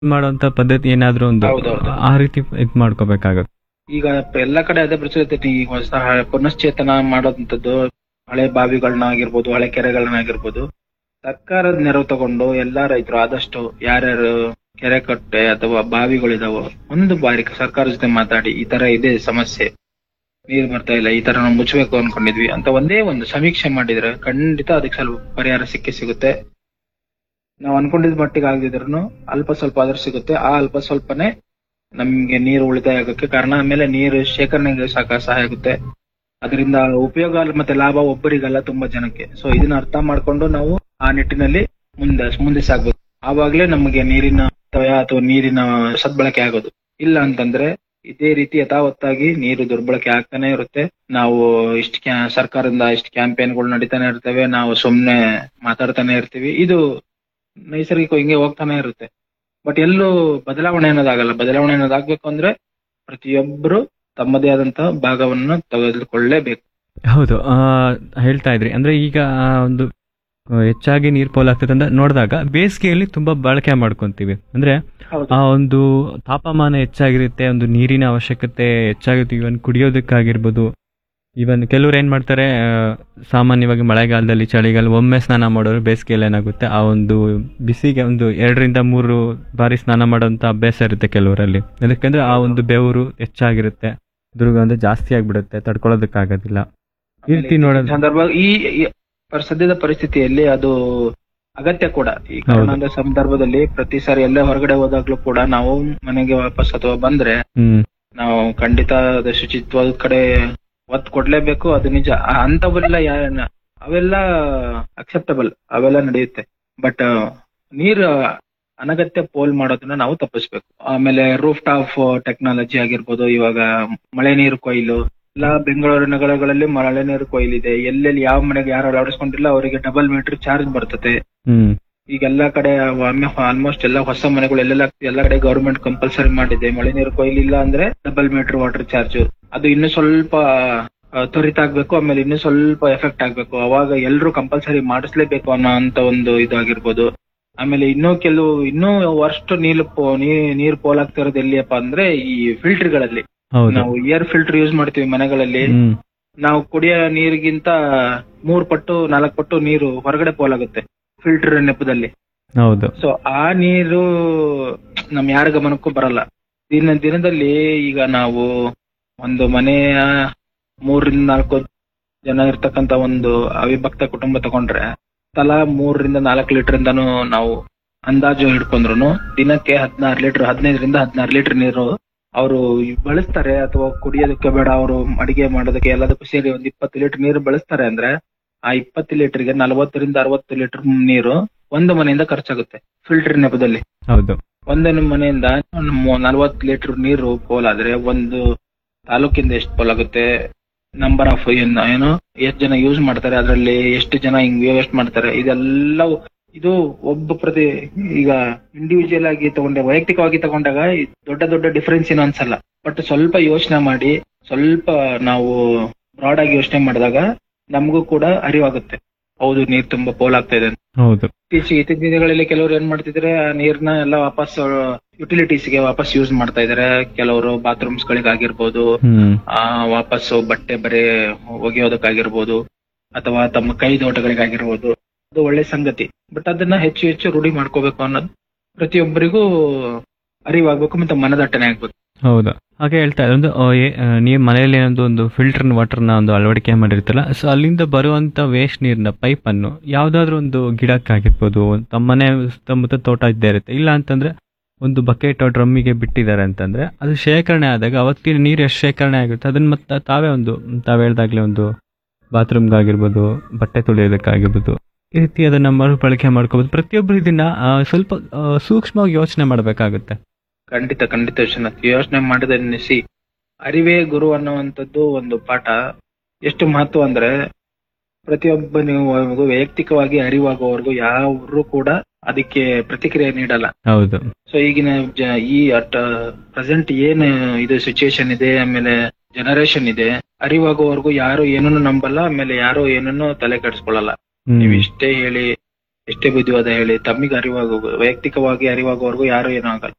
ಮಾಡುವಂತ ಪದ್ಧತಿ ಏನಾದ್ರೂ ಒಂದು ಹೌದೌದು. ಆ ರೀತಿ ಇದ್ ಮಾಡ್ಕೋಬೇಕಾಗುತ್ತೆ ಈಗ ಎಲ್ಲ ಕಡೆ ಅದೇ ಪ್ರಚಲಿತ ಈಗ ಹೊಸ ಪುನಶ್ಚೇತನ ಮಾಡೋದಂಥದ್ದು ಹಳೆ ಬಾವಿಗಳನ್ನ ಆಗಿರ್ಬೋದು ಹಳೆ ಕೆರೆಗಳನ್ನ ಆಗಿರ್ಬೋದು ಸರ್ಕಾರದ ನೆರವು ತಗೊಂಡು ಎಲ್ಲಾ ರೈತರು ಆದಷ್ಟು ಯಾರ್ಯಾರು ಕೆರೆ ಕಟ್ಟೆ ಅಥವಾ ಬಾವಿಗಳಿದಾವೋ ಒಂದು ಬಾರಿ ಸರ್ಕಾರದ ಜೊತೆ ಮಾತಾಡಿ ಈ ತರ ಇದೆ ಸಮಸ್ಯೆ ನೀರು ಬರ್ತಾ ಇಲ್ಲ ಈ ತರ ನಾವು ಮುಚ್ಚಬೇಕು ಅನ್ಕೊಂಡಿದ್ವಿ ಅಂತ ಒಂದೇ ಒಂದು ಸಮೀಕ್ಷೆ ಮಾಡಿದ್ರೆ ಖಂಡಿತ ಅದಕ್ಕೆ ಸ್ವಲ್ಪ ಪರಿಹಾರ ಸಿಕ್ಕೇ ಸಿಗುತ್ತೆ ನಾವು ಅನ್ಕೊಂಡಿದ್ ಮಟ್ಟಿಗೆ ಆಗದಿದ್ರು ಅಲ್ಪ ಸ್ವಲ್ಪ ಆದ್ರೂ ಸಿಗುತ್ತೆ ಆ ಅಲ್ಪ ಸ್ವಲ್ಪನೇ ನಮ್ಗೆ ನೀರು ಉಳಿತಾಯ ಆಗೋಕ್ಕೆ ಕಾರಣ ಆಮೇಲೆ ನೀರು ಶೇಖರಣೆಗೆ ಸಾಕ ಸಹಾಯ ಆಗುತ್ತೆ ಅದರಿಂದ ಉಪಯೋಗ ಅಲ್ಲ ಮತ್ತೆ ಲಾಭ ಒಬ್ಬರಿಗಲ್ಲ ತುಂಬಾ ಜನಕ್ಕೆ ಸೊ ಇದನ್ನ ಅರ್ಥ ಮಾಡ್ಕೊಂಡು ನಾವು ಆ ನಿಟ್ಟಿನಲ್ಲಿ ಮುಂದೆ ಮುಂದೆ ಸಾಗ್ಬೇಕು ಆವಾಗ್ಲೇ ನಮಗೆ ನೀರಿನ ಅಪವ್ಯಯ ಅಥವಾ ನೀರಿನ ಸದ್ಬಳಕೆ ಆಗೋದು ಇಲ್ಲ ಅಂತಂದ್ರೆ ಇದೇ ರೀತಿ ಯಥಾವತ್ತಾಗಿ ನೀರು ದುರ್ಬಳಕೆ ಆಗ್ತಾನೆ ಇರುತ್ತೆ ನಾವು ಇಷ್ಟ ಸರ್ಕಾರದಿಂದ ಇಷ್ಟ ಕ್ಯಾಂಪೇನ್ಗಳು ನಡೀತಾನೆ ಇರ್ತವೆ ನಾವು ಸುಮ್ನೆ ಮಾತಾಡ್ತಾನೆ ಇರ್ತೀವಿ ಇದು ನೈಸರ್ಗಿಕ ಹಿಂಗೆ ಹೋಗ್ತಾನೆ ಇರುತ್ತೆ ಬಟ್ ಎಲ್ಲೂ ಬದಲಾವಣೆ ಅನ್ನೋದಾಗಲ್ಲ ಬದಲಾವಣೆ ಅನ್ನೋದಾಗ್ಬೇಕು ಅಂದ್ರೆ ಪ್ರತಿಯೊಬ್ಬರು ತಮ್ಮದೇ ಆದಂತಹ ಭಾಗವನ್ನು ತೆಗೆದುಕೊಳ್ಳಲೇಬೇಕು ಹೌದು ಆ, ಹೇಳ್ತಾ ಇದ್ರಿ ಅಂದ್ರೆ ಈಗ ಆ ಒಂದು ಆ, ಹೆಚ್ಚಾಗಿ ನೀರ್ ಪೋಲಾಗ್ತದೆ ಅಂತ ನೋಡಿದಾಗ ಬೇಸಿಗೆಯಲ್ಲಿ ತುಂಬಾ ಬಳಕೆ ಮಾಡ್ಕೊಂತೀವಿ ಅಂದ್ರೆ ಆ ಒಂದು ತಾಪಮಾನ ಹೆಚ್ಚಾಗಿರುತ್ತೆ ಒಂದು ನೀರಿನ ಅವಶ್ಯಕತೆ ಹೆಚ್ಚಾಗಿರುತ್ತೆ ಇವನ್ ಕುಡಿಯೋದಕ್ಕಾಗಿರ್ಬೋದು ಇವನ್ ಕೆಲವ್ರು ಏನ್ ಮಾಡ್ತಾರೆ ಆ, ಸಾಮಾನ್ಯವಾಗಿ ಮಳೆಗಾಲದಲ್ಲಿ ಚಳಿಗಾಲ ಒಮ್ಮೆ ಸ್ನಾನ ಮಾಡೋರು ಬೇಸಿಗೆಯಲ್ಲಿ ಏನಾಗುತ್ತೆ ಆ ಒಂದು ಬಿಸಿಗೆ ಒಂದು ಎರಡರಿಂದ ಮೂರು ಬಾರಿ ಸ್ನಾನ ಮಾಡೋಂಥ ಅಭ್ಯಾಸ ಇರುತ್ತೆ ಕೆಲವರಲ್ಲಿ ಯಾಕಂದ್ರೆ ಆ ಒಂದು ಬೆವರು ಹೆಚ್ಚಾಗಿರುತ್ತೆ ದುರ್ಗಂಧ ಜಾಸ್ತಿ ಆಗ್ಬಿಡುತ್ತೆ ತಡ್ಕೊಳ್ಳೋದಕ್ಕಾಗೋದಿಲ್ಲ ಈ ರೀತಿ ನೋಡೋದು ಸಂದರ್ಭ ಈ ಈ ಪರ್- ಸದ್ಯದ ಪರಿಸ್ಥಿತಿಯಲ್ಲಿ ಅದು ಅಗತ್ಯ ಕೂಡ ಈ ಕರೋನಾದ ಸಂದರ್ಭದಲ್ಲಿ ಪ್ರತಿ ಸಾರಿ ಎಲ್ಲೇ ಹೊರಗಡೆ ಹೋದಾಗ್ಲೂ ಕೂಡ ನಾವು ಮನೆಗೆ ವಾಪಸ್ ಅಥವಾ ಬಂದ್ರೆ ಹ್ಮ್ ನಾವು ಖಂಡಿತ ಅದು ಶುಚಿತ್ವದ ಕಡೆ ಒತ್ತು ಕೊಡ್ಲೇಬೇಕು ಅದು ನಿಜ ಆ ಅಂತವೆಲ್ಲ ಯಾ- ಅವೆಲ್ಲ ಅಕ್ಸೆಪ್ಟಬಲ್ ಅವೆಲ್ಲ ನಡೆಯುತ್ತೆ ಬಟ್ ನೀರು ಅನಗತ್ಯ ಪೋಲ್ ಮಾಡೋದನ್ನ ನಾವು ತಪ್ಪಿಸ್ಬೇಕು ಆಮೇಲೆ ರೂಫ್ ಟಾಪ್ ಟೆಕ್ನಾಲಜಿ ಆಗಿರ್ಬೋದು ಇವಾಗ ಮಳೆ ನೀರು ಕೊಯ್ಲು ಎಲ್ಲ ಬೆಂಗಳೂರು ನಗರಗಳಲ್ಲಿ ಮಳೆ ನೀರು ಕೊಯ್ಲಿದೆ ಎಲ್ಲೆಲ್ಲಿ ಯಾವ ಮನೆಗೆ ಯಾರು ಅಳವಡಿಸ್ಕೊಂಡಿಲ್ಲ ಅವರಿಗೆ ಡಬಲ್ ಮೀಟರ್ ಚಾರ್ಜ್ ಬರ್ತದೆ ಹ್ಮ್ ಈಗ ಎಲ್ಲಾ ಕಡೆ ಆಲ್ಮೋಸ್ಟ್ ಎಲ್ಲ ಹೊಸ ಮನೆಗಳು ಎಲ್ಲೆಲ್ಲ ಎಲ್ಲ ಕಡೆ ಗವರ್ಮೆಂಟ್ ಕಂಪಲ್ಸರಿ ಮಾಡಿದೆ ಮಳೆ ನೀರು ಕೊಯ್ಲಿಲ್ಲ ಅಂದ್ರೆ ಡಬಲ್ ಮೀಟರ್ ವಾಟರ್ ಚಾರ್ಜ್ ಅದು ಇನ್ನು ಸ್ವಲ್ಪ ಆ, ತ್ವರಿತ ಆಗ್ಬೇಕು ಆಮೇಲೆ ಇನ್ನು ಸ್ವಲ್ಪ ಎಫೆಕ್ಟ್ ಆಗ್ಬೇಕು ಅವಾಗ ಎಲ್ರು ಕಂಪಲ್ಸರಿ ಮಾಡಿಸ್ಲೇಬೇಕು ಅನ್ನೋ ಅಂತ ಒಂದು ಇದಾಗಿರ್ಬೋದು ಆಮೇಲೆ ಇನ್ನೂ ಕೆಲವು ಇನ್ನೂ ವರ್ಸ್ಟ್ ನೀರು ಪೋ- ನೀ- ನೀರು ಪೋಲಾಗ್ತಾ ಇರೋದು ಎಲ್ಲಿಯಪ್ಪ ಅಂದ್ರೆ ಈ ಫಿಲ್ಟರ್ ಗಳಲ್ಲಿ ಹೌದು ನಾವು ಏರ್ ಫಿಲ್ಟರ್ ಯೂಸ್ ಮಾಡ್ತೀವಿ ಮನೆಗಳಲ್ಲಿ ಹ್ಮ್ ನಾವು ಕುಡಿಯೋ ನೀರಿಗಿಂತ ಮೂರ್ ಪಟ್ಟು ನಾಲ್ಕು ಪಟ್ಟು ನೀರು ಹೊರಗಡೆ ಪೋಲಾಗುತ್ತೆ ಫಿಲ್ಟರ್ ನೆಪದಲ್ಲಿ ಹೌದು ಸೊ ಆ ನೀರು ನಮ್ ಯಾರ ಗಮನಕ್ಕೂ ಬರಲ್ಲ ದಿನ ದಿನದಲ್ಲಿ ಈಗ ನಾವು ಒಂದು ಮನೆಯ ಮೂರರಿಂದ ನಾಲ್ಕು ಜನ ಇರ್ತಕ್ಕಂತ ಒಂದು ಅವಿಭಕ್ತ ಕುಟುಂಬ ತಗೊಂಡ್ರೆ ತಲಾ ಮೂರರಿಂದ ನಾಲ್ಕು ಲೀಟರ್ ಇಂದಾನು ನಾವು ಅಂದಾಜು ಹಿಡ್ಕೊಂಡ್ರು ದಿನಕ್ಕೆ ಹದಿನಾರು ಲೀಟರ್ ಹದಿನೈದರಿಂದ ಹದಿನಾರು ಲೀಟರ್ ನೀರು ಅವರು ಬಳಸ್ತಾರೆ ಅಥವಾ ಕುಡಿಯೋದಕ್ಕೆ ಬೇಡ ಅವರು ಅಡಿಗೆ ಮಾಡೋದಕ್ಕೆ ಎಲ್ಲದಕ್ಕೂ ಸೇರಿ ಒಂದು ಇಪ್ಪತ್ತು ಲೀಟರ್ ನೀರು ಬಳಸ್ತಾರೆ ಅಂದ್ರೆ ಆ ಇಪ್ಪತ್ತು ಲೀಟರ್ಗೆ ನಲವತ್ತರಿಂದ ಅರವತ್ತು ಲೀಟರ್ ನೀರು ಒಂದು ಮನೆಯಿಂದ ಖರ್ಚಾಗುತ್ತೆ ಫಿಲ್ಟರ್ ನೆಪದಲ್ಲಿ ಹೌದು ಒಂದೇ ಮನೆಯಿಂದ ನಲವತ್ತು ಲೀಟರ್ ನೀರು ಪೋಲಾದ್ರೆ ಒಂದು ತಾಲೂಕಿಂದ ಎಷ್ಟು ಪೋಲಾಗುತ್ತೆ ನಂಬರ್ ಆಫ್ ಏನು ಎಷ್ಟು ಜನ ಯೂಸ್ ಮಾಡ್ತಾರೆ ಅದರಲ್ಲಿ ಎಷ್ಟು ಜನ ಹಿಂಗ್ ವೇಸ್ಟ್ ಮಾಡ್ತಾರೆ ಇದೆಲ್ಲವೂ ಇದು ಒಬ್ಬ ಪ್ರತಿ ಈಗ ಇಂಡಿವಿಜುವಲ್ ಆಗಿ ತಗೊಂಡೆ ವೈಯಕ್ತಿಕವಾಗಿ ತಗೊಂಡಾಗ ಈ ದೊಡ್ಡ ದೊಡ್ಡ ಡಿಫರೆನ್ಸ್ ಏನು ಅನ್ಸಲ್ಲ ಬಟ್ ಸ್ವಲ್ಪ ಯೋಚನೆ ಮಾಡಿ ಸ್ವಲ್ಪ ನಾವು ಬ್ರಾಡ್ ಆಗಿ ಯೋಚನೆ ಮಾಡಿದಾಗ ನಮಗೂ ಕೂಡ ಅರಿವಾಗುತ್ತೆ ಹೌದು ನೀರ್ ತುಂಬಾ ಪೋಲಾಗ್ತಾ ಇದೆ ಅಂತ. ಹೌದು ಇತ್ತೀಚೆಗೆ ಇತ್ತೀಚಿನ ದಿನಗಳಲ್ಲಿ ಕೆಲವರು ಏನ್ ಮಾಡ್ತಿದ್ರೆ ಆ ನೀರ್ನ ಎಲ್ಲ ವಾಪಸ್ ಯುಟಿಲಿಟೀಸ್ ಗೆ ವಾಪಸ್ ಯೂಸ್ ಮಾಡ್ತಾ ಇದಾರೆ ಕೆಲವರು ಬಾತ್ರೂಮ್ಸ್ ಗಳಿಗಾಗಿರ್ಬೋದು ಹ್ಮ್ ಆ ವಾಪಸ್ಸು ಬಟ್ಟೆ ಬರೆ ಒಗೆಯೋದಕ್ಕಾಗಿರ್ಬೋದು ಅಥವಾ ತಮ್ಮ ಕೈ ತೋಟಗಳಿಗಾಗಿರ್ಬೋದು ಅದು ಒಳ್ಳೆ ಸಂಗತಿ ಬಟ್ ಅದನ್ನ ಹೆಚ್ಚು ಹೆಚ್ಚು ರೂಢಿ ಮಾಡ್ಕೋಬೇಕು ಅನ್ನೋದು ಪ್ರತಿಯೊಬ್ಬರಿಗೂ ಅರಿವಾಗ್ಬೇಕು ಮತ್ತೆ ಮನದಟ್ಟನೆ ಆಗ್ಬೇಕು ಹೌದು ಹಾಗೆ ಹೇಳ್ತಾ ಇದ್ದಾರೆ ಒಂದು ಆ, ಏ- ಆ, ನೀವು ಮನೆಯಲ್ಲಿ ಏನೊಂದು ಒಂದು ಫಿಲ್ಟರ್ ವಾಟರ್ನ ಒಂದು ಅಳವಡಿಕೆ ಮಾಡಿರ್ತೀರ ಸೊ ಅಲ್ಲಿಂದ ಬರುವಂತ ವೇಸ್ಟ್ ನೀರಿನ ಪೈಪ್ ಅನ್ನು ಯಾವ್ದಾದ್ರು ಒಂದು ಗಿಡಕ್ಕಾಗಿರ್ಬೋದು ತಮ್ಮ ಮನೆ ಸುತ್ತಮುತ್ತ ತೋಟ ಇದ್ದೇ ಇರುತ್ತೆ ಇಲ್ಲ ಅಂತಂದ್ರೆ ಒಂದು ಬಕೆಟ್ ಡ್ರಮ್ಮಿಗೆ ಬಿಟ್ಟಿದ್ದಾರೆ ಅಂತಂದ್ರೆ ಅದು ಶೇಖರಣೆ ಆದಾಗ ಅವತ್ತಿನ ನೀರು ಎಷ್ಟು ಶೇಖರಣೆ ಆಗುತ್ತೆ ಅದನ್ನ ಮತ್ತೆ ತಾವೇ ಒಂದು ತಾವು ಹೇಳ್ದಾಗ್ಲೇ ಒಂದು ಬಾತ್ರೂಮ್ಗಾಗಿರ್ಬೋದು ಬಟ್ಟೆ ತೊಳೆಯೋದಕ್ಕಾಗಿರ್ಬೋದು ಈ ರೀತಿ ಅದನ್ನ ಮರುಬಳಕೆ ಮಾಡ್ಕೋಬಹುದು ಪ್ರತಿಯೊಬ್ಬರು ಇದನ್ನ ಆ, ಸ್ವಲ್ಪ ಆ, ಸೂಕ್ಷ್ಮವಾಗಿ ಯೋಚನೆ ಮಾಡಬೇಕಾಗುತ್ತೆ ಖಂಡಿತ ಖಂಡಿತ ವಿಶ್ವನಾಥ್ ಯೋಚನೆ ಮಾಡಿದ ಎನ್ನಿಸಿ ಅರಿವೇ ಗುರು ಅನ್ನುವಂಥದ್ದು ಒಂದು ಪಾಠ ಎಷ್ಟು ಮಹತ್ವ ಅಂದ್ರೆ ಪ್ರತಿಯೊಬ್ಬನಿಗೂ ವೈಯಕ್ತಿಕವಾಗಿ ಅರಿವಾಗುವವರೆಗೂ ಯಾರು ಕೂಡ ಅದಕ್ಕೆ ಪ್ರತಿಕ್ರಿಯೆ ನೀಡಲ್ಲ ಹೌದು ಸೊ ಈಗಿನ ಜ- ಈ ಅಟ್ ಪ್ರೆಸೆಂಟ್ ಏನ್ ಇದು ಸಿಚುಯೇಷನ್ ಇದೆ ಆಮೇಲೆ ಜನರೇಷನ್ ಇದೆ ಅರಿವಾಗುವವರೆಗೂ ಯಾರು ಏನನ್ನು ನಂಬಲ್ಲ ಆಮೇಲೆ ಯಾರು ಏನನ್ನು ತಲೆ ಕೆಡಿಸ್ಕೊಳ್ಳಲ್ಲ ಹ್ಮ್. ನೀವು ಇಷ್ಟೇ ಹೇಳಿ ಎಷ್ಟೇ ಬುದ್ಧಿವಾದ ಹೇಳಿ ತಮ್ಮಿಗೆ ಅರಿವಾಗುವ ವೈಯಕ್ತಿಕವಾಗಿ ಅರಿವಾಗುವವರೆಗೂ ಯಾರು ಏನೂ ಆಗಲ್ಲ